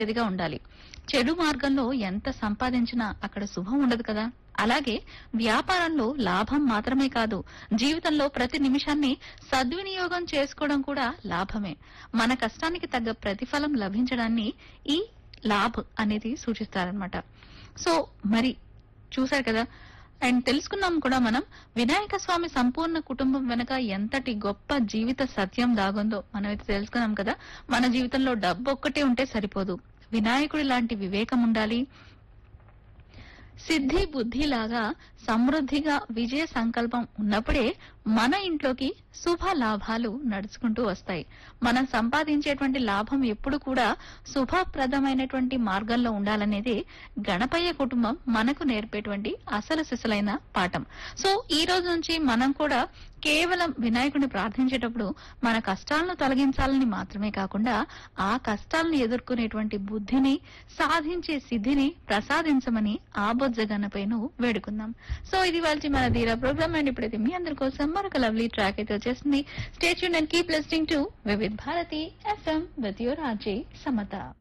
ఇదిగా ఉండాలి చెడు మార్గంలో ఎంత సంపాదించినా అక్కడ శుభం ఉండదు కదా అలాగే వ్యాపారంలో లాభం మాత్రమే కాదు జీవితంలో ప్రతి నిమిషాన్ని సద్వినియోగం చేసుకోవడం కూడా లాభమే మన కష్టానికి తగ్గ ప్రతిఫలం లభించడాన్ని ఈ లాభ్ అనేది సూచిస్తారనమాట సో మరి చూశారు కదా అండ్ తెలుసుకున్నాం కూడా మనం వినాయక స్వామి సంపూర్ణ కుటుంబం వెనక ఎంతటి గొప్ప జీవిత సత్యం దాగుందో మనం అయితే తెలుసుకున్నాం కదా మన జీవితంలో డబ్బు ఒక్కటే ఉంటే సరిపోదు వినాయకుడి లాంటి వివేకం ఉండాలి సిద్ధి బుద్ధి లాగా సమృద్ధిగా విజయ సంకల్పం ఉన్నప్పుడే మన ఇంట్లోకి శుభ లాభాలు నడుచుకుంటూ వస్తాయి మనం సంపాదించేటువంటి లాభం ఎప్పుడు కూడా శుభప్రదమైనటువంటి మార్గంలో ఉండాలనేది గణపయ్య కుటుంబం మనకు నేర్పేటువంటి అసలు సిసలైన పాఠం సో ఈ రోజు నుంచి మనం కూడా కేవలం వినాయకుడిని ప్రార్థించేటప్పుడు మన కష్టాలను తొలగించాలని మాత్రమే కాకుండా ఆ కష్టాలను ఎదుర్కొనేటువంటి బుద్ధిని సాధించే సిద్ధిని ప్రసాదించమని ఆ బొజ్జ గణపైను వేడుకుందాం సో ఇది వాళ్ళ మన ధీరా ప్రోగ్రామ్ అండ్ ఇప్పుడైతే మీ అందరి కోసం మరొక లవ్లీ ట్రాక్ అయితే వచ్చేసింది stay tuned and keep listening to Vividh Bharati FM with your RJ Samata